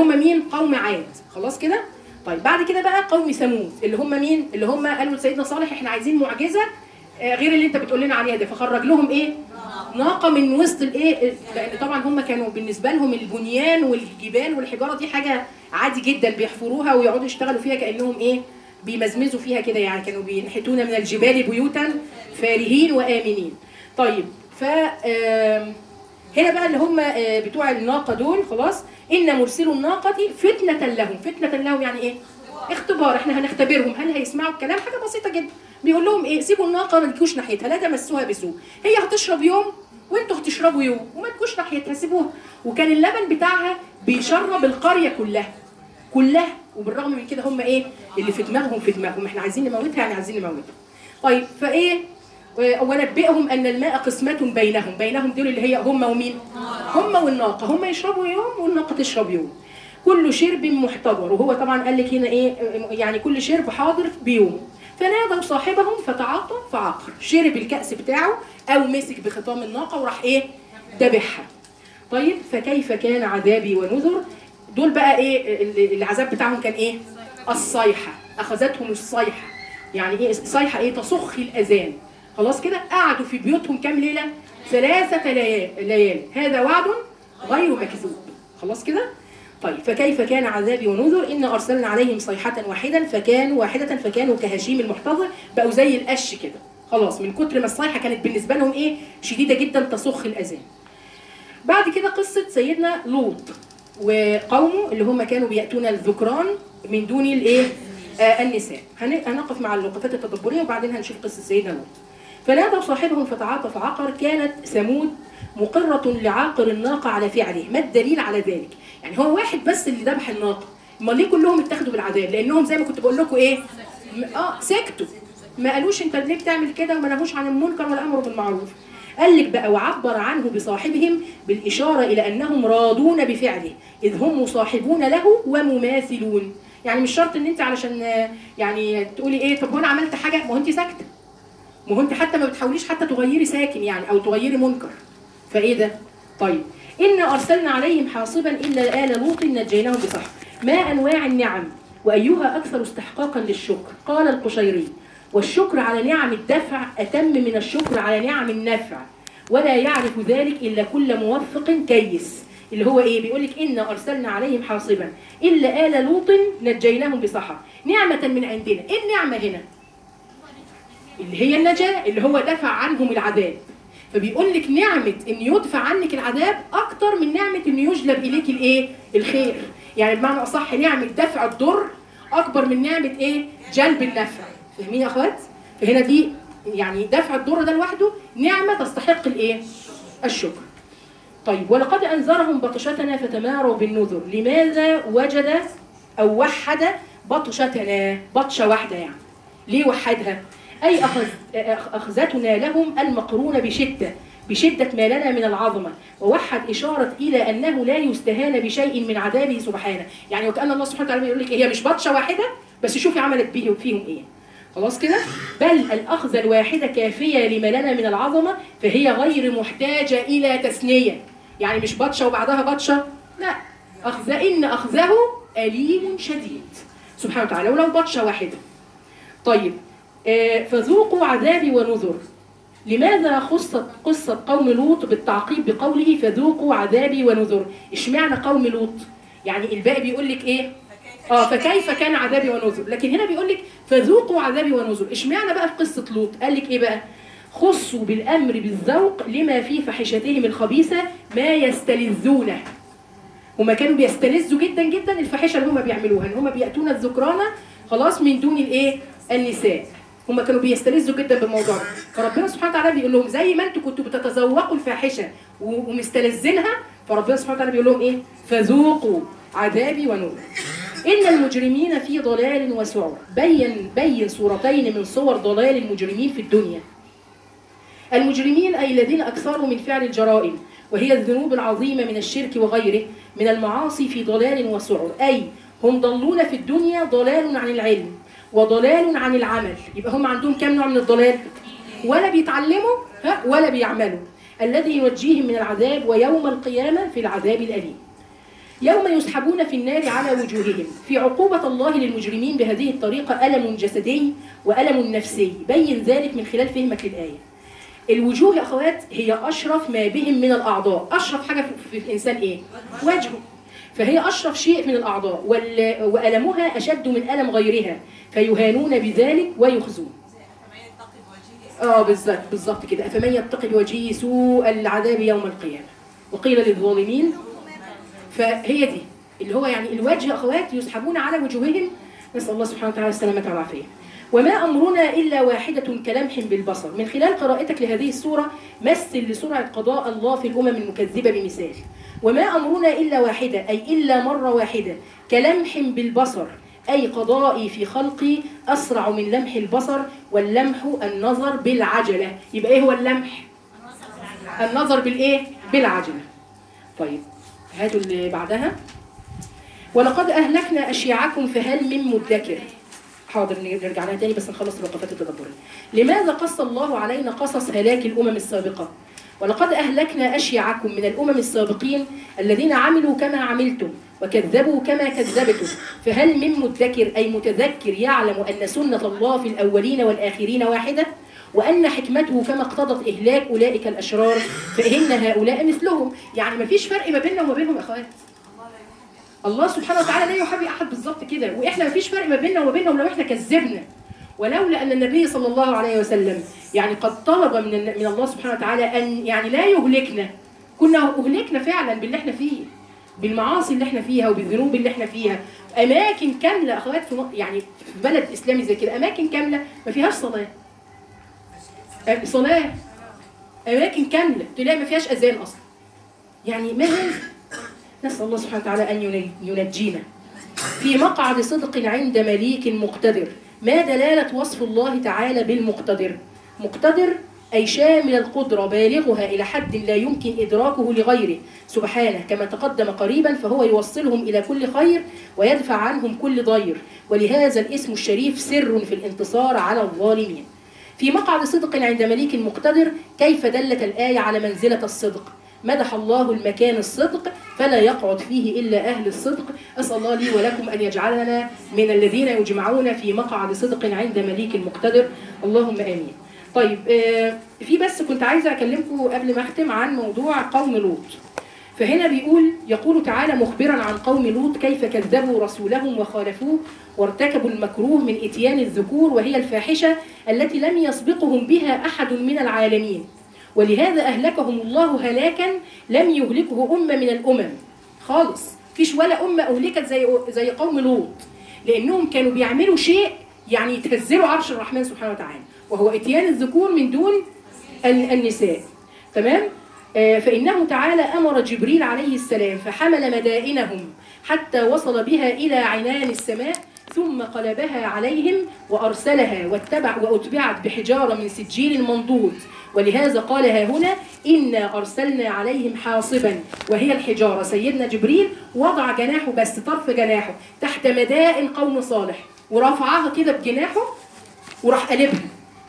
هم مين قوم عاد خلاص كده طيب بعد كده بقى قوم ثمود اللي هم مين اللي هم قالوا لسيدنا صالح احنا عايزين معجزه آه، غير اللي انت بتقول لنا عليها ده فخرج لهم ايه ناقه من وسط الايه لان طبعا هم كانوا بالنسبه لهم البنيان والجبال والحجاره دي حاجه عادي جدا بيحفروها ويقعدوا يشتغلوا فيها كانهم ايه بيمزمزوا فيها كده يعني كانوا بينحتون من الجبال بيوتا فارهين وامنين طيب ف آم، هنا بقى اللي هم آه، بتوع الناقه دول خلاص ان مرسلوا الناقه فتنه لهم فتنه لهم يعني ايه اختبار احنا هنختبرهم هل هيسمعوا الكلام حاجه بسيطه جدا بيقول لهم ايه سيبوا الناقه ما تجوش ناحيتها لا تمسوها بسوء هي هتشرب يوم وانتوا هتشربوا يوم وما تجوش ناحيتها سيبوها وكان اللبن بتاعها بيشرب القريه كلها كلها وبالرغم من كده هم ايه اللي في دماغهم في دماغهم احنا عايزين نموتها يعني عايزين نموتها طيب فايه و- ونبئهم ان الماء قسمة بينهم بينهم دول اللي هي هم ومين هم والناقه هم يشربوا يوم والناقه تشرب يوم كل شرب محتضر وهو طبعا قال لك هنا ايه يعني كل شرب حاضر بيوم فنادوا صاحبهم فتعاطى فعقر شرب الكأس بتاعه او مسك بخطام الناقه وراح ايه ذبحها طيب فكيف كان عذابي ونذر دول بقى ايه ال- العذاب بتاعهم كان ايه الصيحه اخذتهم الصيحه يعني ايه الصيحه ايه تصخ الاذان خلاص كده قعدوا في بيوتهم كام ليله ثلاثه ليال ليال هذا وعد غير مكذوب خلاص كده طيب فكيف كان عذابي ونذر إن أرسلنا عليهم صيحة واحدة فكانوا واحدة فكانوا كهشيم المحتضر بقوا زي القش كده خلاص من كتر ما الصيحة كانت بالنسبة لهم إيه شديدة جدا تصخ الأذان بعد كده قصة سيدنا لوط وقومه اللي هم كانوا بيأتون الذكران من دون الايه آه النساء هن- هنقف مع الوقفات التدبرية وبعدين هنشوف قصة سيدنا لوط فنادوا صاحبهم فتعاطى فعقر كانت ثمود مقرة لعاقر الناقة على فعله ما الدليل على ذلك يعني هو واحد بس اللي ذبح الناقة امال ليه كلهم اتخذوا بالعذاب لانهم زي ما كنت بقول لكم ايه م- اه سكتوا ما قالوش انت ليه بتعمل كده وما نهوش عن المنكر ولا امروا بالمعروف قال لك بقى وعبر عنه بصاحبهم بالإشارة إلى أنهم راضون بفعله إذ هم مصاحبون له ومماثلون يعني مش شرط ان انت علشان آه، يعني تقولي ايه طب هو انا عملت حاجه ما هو انت ساكته ما هو انت حتى ما بتحاوليش حتى تغيري ساكن يعني او تغيري منكر فايه ده طيب إن أرسلنا عليهم حاصبا إلا آل لوط نجيناهم بصحر ما أنواع النعم وأيها أكثر استحقاقا للشكر قال القشيري والشكر على نعم الدفع أتم من الشكر على نعم النفع ولا يعرف ذلك إلا كل موفق كيس اللي هو ايه بيقول لك ان ارسلنا عليهم حاصبا الا ال لوط نجيناهم بسحر نعمه من عندنا ايه النعمه هنا اللي هي النجاه اللي هو دفع عنهم العذاب فبيقول لك نعمه ان يدفع عنك العذاب اكتر من نعمه ان يجلب اليك الايه الخير يعني بمعنى اصح نعمه دفع الضر اكبر من نعمه ايه جلب النفع فاهمين يا اخوات فهنا دي يعني دفع الضر ده لوحده نعمه تستحق الايه الشكر طيب ولقد انذرهم بطشتنا فتماروا بالنذر لماذا وجد او وحد بطشتنا بطشه واحده يعني ليه وحدها اي أخذ اخذتنا لهم المقرونه بشده بشدة ما لنا من العظمة ووحد إشارة إلى أنه لا يستهان بشيء من عذابه سبحانه يعني وكأن الله سبحانه وتعالى يقول لك هي مش بطشة واحدة بس شوفي عملت بيه فيهم إيه خلاص كده بل الأخذة الواحدة كافية لما لنا من العظمة فهي غير محتاجة إلى تثنية يعني مش بطشة وبعدها بطشة لا أخذ إن أخذه أليم شديد سبحانه وتعالى ولو بطشة واحدة طيب آه، فذوقوا عذابي ونذر لماذا خصت قصة قوم لوط بالتعقيب بقوله فذوقوا عذابي ونذر اشمعنى قوم لوط يعني الباقي بيقول لك ايه اه فكيف كان عذابي ونذر لكن هنا بيقول لك فذوقوا عذابي ونذر اشمعنى بقى في قصة لوط قال لك ايه بقى خصوا بالامر بالذوق لما في فحشتهم الخبيثة ما يستلذونه هما كانوا بيستلذوا جدا جدا الفاحشه اللي هما بيعملوها ان هما بياتون الذكرانه خلاص من دون الايه النساء هما كانوا بيستلذوا جدا بالموضوع ده فربنا سبحانه وتعالى بيقول لهم زي ما انتوا كنتوا بتتذوقوا الفاحشه و- ومستلذينها فربنا سبحانه وتعالى بيقول لهم ايه فذوقوا عذابي ونور ان المجرمين في ضلال وسعر بين بين صورتين من صور ضلال المجرمين في الدنيا المجرمين أي الذين أكثروا من فعل الجرائم وهي الذنوب العظيمة من الشرك وغيره من المعاصي في ضلال وسعر أي هم ضلون في الدنيا ضلال عن العلم وضلال عن العمل يبقى هم عندهم كم نوع من الضلال ولا بيتعلموا ها ولا بيعملوا الذي ينجيهم من العذاب ويوم القيامة في العذاب الأليم يوم يسحبون في النار على وجوههم في عقوبة الله للمجرمين بهذه الطريقة ألم جسدي وألم نفسي بين ذلك من خلال فهمك للآية الوجوه يا أخوات هي أشرف ما بهم من الأعضاء أشرف حاجة في الإنسان إيه؟ وجهه فهي أشرف شيء من الأعضاء وال- وألمها أشد من ألم غيرها فيهانون بذلك ويخزون فمن يتقي بوجهه اه بالظبط بالظبط كده افمن يتقي بوجهه سوء العذاب يوم القيامه وقيل للظالمين فهي دي اللي هو يعني الوجه يا اخوات يسحبون على وجوههم نسال الله سبحانه وتعالى السلامه والعافيه وما امرنا الا واحده كلمح بالبصر من خلال قراءتك لهذه السوره مثل لسرعه قضاء الله في الامم المكذبه بمثال وما امرنا الا واحده اي الا مره واحده كلمح بالبصر أي قضائي في خلقي أسرع من لمح البصر واللمح النظر بالعجلة يبقى إيه هو اللمح؟ النظر بالإيه؟ بالعجلة طيب هاتوا اللي بعدها ولقد أهلكنا أشياعكم فهل من مدكر حاضر نرجع لها تاني بس نخلص الوقفات التدبرية لماذا قص الله علينا قصص هلاك الأمم السابقة ولقد أهلكنا أشياعكم من الأمم السابقين الذين عملوا كما عملتم وكذبوا كما كذبتم فهل من مدكر أي متذكر يعلم أن سنة الله في الأولين والآخرين واحدة وأن حكمته كما اقتضت إهلاك أولئك الأشرار فإن هؤلاء مثلهم يعني ما فيش فرق ما بيننا وما بينهم يا أخوات الله سبحانه وتعالى لا يحب أحد بالظبط كده وإحنا ما فيش فرق ما بيننا وما بينهم لو إحنا كذبنا ولولا ان النبي صلى الله عليه وسلم يعني قد طلب من من الله سبحانه وتعالى ان يعني لا يهلكنا كنا اهلكنا فعلا باللي احنا فيه بالمعاصي اللي احنا فيها وبالذنوب اللي احنا فيها اماكن كامله اخوات في م- يعني في بلد اسلامي زي كده اماكن كامله ما فيهاش صلاه أه، صلاه اماكن كامله تلاقي ما فيهاش اذان اصلا يعني ما هذا نسال الله سبحانه وتعالى ان يني- ينجينا في مقعد صدق عند مليك مقتدر ما دلالة وصف الله تعالى بالمقتدر مقتدر أي شامل القدرة بالغها إلى حد لا يمكن إدراكه لغيره سبحانه كما تقدم قريبا فهو يوصلهم إلى كل خير ويدفع عنهم كل ضير ولهذا الاسم الشريف سر في الانتصار على الظالمين في مقعد صدق عند مليك مقتدر كيف دلت الآية على منزلة الصدق مدح الله المكان الصدق فلا يقعد فيه إلا أهل الصدق أسأل الله لي ولكم أن يجعلنا من الذين يجمعون في مقعد صدق عند مليك مقتدر اللهم آمين طيب آه، في بس كنت عايزة أكلمكم قبل ما أختم عن موضوع قوم لوط فهنا بيقول يقول تعالى مخبرا عن قوم لوط كيف كذبوا رسولهم وخالفوه وارتكبوا المكروه من اتيان الذكور وهي الفاحشه التي لم يسبقهم بها احد من العالمين ولهذا اهلكهم الله هلاكا لم يهلكه امه من الامم خالص فيش ولا امه اهلكت زي زي قوم لوط لانهم كانوا بيعملوا شيء يعني يتهزلوا عرش الرحمن سبحانه وتعالى وهو اتيان الذكور من دون ال- النساء تمام آه، فإنه تعالى أمر جبريل عليه السلام فحمل مدائنهم حتى وصل بها إلى عنان السماء ثم قلبها عليهم وأرسلها واتبع وأتبعت بحجارة من سجيل منضود ولهذا قال ها هنا إنا أرسلنا عليهم حاصبا وهي الحجارة سيدنا جبريل وضع جناحه بس طرف جناحه تحت مدائن قوم صالح ورفعها كده بجناحه وراح قلبها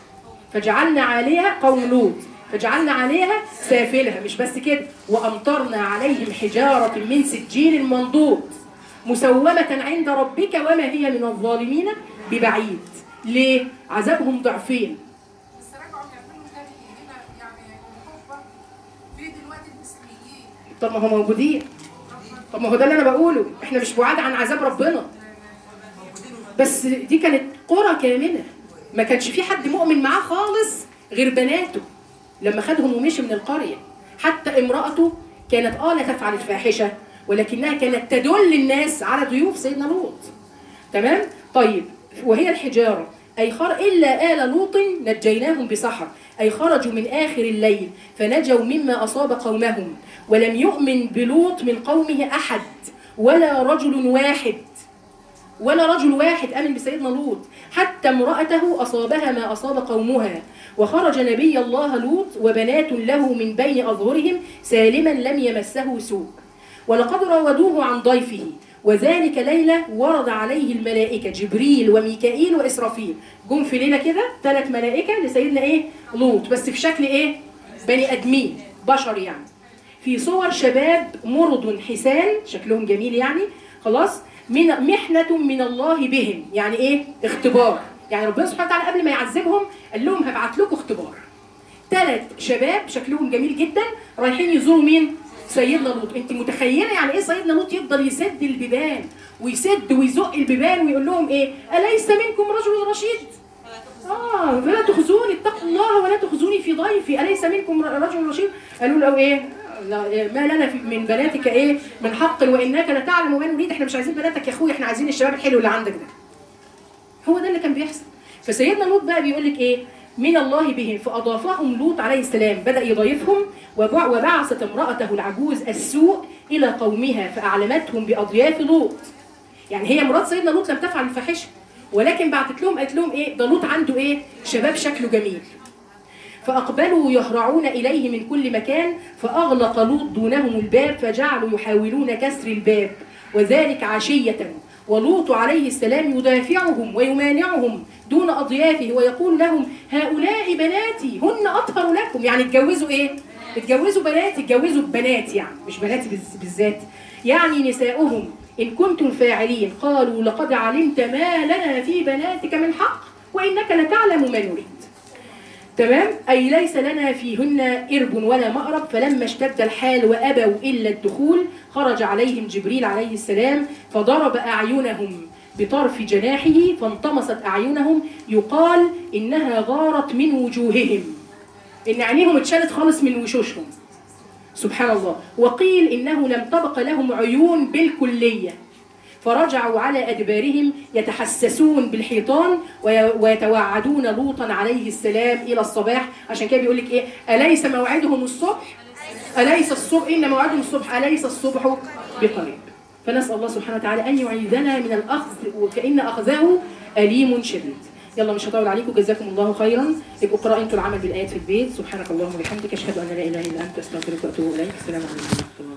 فجعلنا عليها قوم لوط فجعلنا عليها سافلها مش بس كده وامطرنا عليهم حجاره من سجيل منضود مسومه عند ربك وما هي من الظالمين ببعيد ليه عذابهم ضعفين بس رجعوا يعملوا تاني هنا يعني الحب في دلوقتي المسلمين طب ما هو موجودين طب ما هو ده اللي انا بقوله احنا مش بعاد عن عذاب ربنا بس دي كانت قرى كامله ما كانش في حد مؤمن معاه خالص غير بناته لما خدهم ومشي من القريه حتى امراته كانت اه لا تفعل الفاحشه ولكنها كانت تدل الناس على ضيوف سيدنا لوط تمام طيب وهي الحجاره اي خر الا ال لوط نجيناهم بسحر اي خرجوا من اخر الليل فنجوا مما اصاب قومهم ولم يؤمن بلوط من قومه احد ولا رجل واحد ولا رجل واحد امن بسيدنا لوط حتى امراته اصابها ما اصاب قومها وخرج نبي الله لوط وبنات له من بين اظهرهم سالما لم يمسه سوء ولقد راودوه عن ضيفه وذلك ليلة ورد عليه الملائكة جبريل وميكائيل وإسرافيل جم في ليلة كده ثلاث ملائكة لسيدنا إيه لوط بس في شكل إيه بني آدمين بشر يعني في صور شباب مرض حسان شكلهم جميل يعني خلاص من محنة من الله بهم يعني ايه اختبار يعني ربنا سبحانه وتعالى قبل ما يعذبهم قال لهم هبعت لكم اختبار ثلاث شباب شكلهم جميل جدا رايحين يزوروا مين سيدنا لوط انت متخيله يعني ايه سيدنا لوط يفضل يسد البيبان ويسد ويزق البيبان ويقول لهم ايه اليس منكم رجل رشيد اه فلا تخزوني اتقوا الله ولا تخزوني في ضيفي اليس منكم رجل رشيد قالوا له ايه لا ما لنا في- من بناتك ايه من حق وانك لتعلم ما نريد احنا مش عايزين بناتك يا اخويا احنا عايزين الشباب الحلو اللي عندك ده هو ده اللي كان بيحصل فسيدنا لوط بقى بيقول لك ايه من الله بهم فاضافهم لوط عليه السلام بدا يضايفهم وبع- وبعثت امراته العجوز السوء الى قومها فاعلمتهم باضياف لوط يعني هي مرات سيدنا لوط لم تفعل الفاحشه ولكن بعتت لهم قالت لهم ايه ده لوط عنده ايه شباب شكله جميل فأقبلوا يهرعون إليه من كل مكان فأغلق لوط دونهم الباب فجعلوا يحاولون كسر الباب وذلك عشية ولوط عليه السلام يدافعهم ويمانعهم دون أضيافه ويقول لهم هؤلاء بناتي هن أطهر لكم يعني اتجوزوا إيه؟ اتجوزوا بناتي اتجوزوا بنات يعني مش بناتي بالز- بالذات يعني نساؤهم إن كنتم فاعلين قالوا لقد علمت ما لنا في بناتك من حق وإنك لتعلم ما نريد تمام أي ليس لنا فيهن إرب ولا مأرب فلما اشتد الحال وأبوا إلا الدخول خرج عليهم جبريل عليه السلام فضرب أعينهم بطرف جناحه فانطمست أعينهم يقال إنها غارت من وجوههم إن عينيهم اتشالت خالص من وشوشهم سبحان الله وقيل إنه لم تبق لهم عيون بالكلية فرجعوا على أدبارهم يتحسسون بالحيطان وي- ويتوعدون لوطا عليه السلام إلى الصباح عشان كده بيقول لك إيه أليس موعدهم الصبح أليس الصبح إن موعدهم الصبح أليس الصبح بقريب فنسأل الله سبحانه وتعالى أن يعيذنا من الأخذ وكأن أخذه أليم شديد يلا مش هطول عليكم جزاكم الله خيرا ابقوا اقرأوا انتوا العمل بالآيات في البيت سبحانك اللهم وبحمدك أشهد أن لا إله إلا أنت أستغفرك وأتوب إليك السلام عليكم ورحمة الله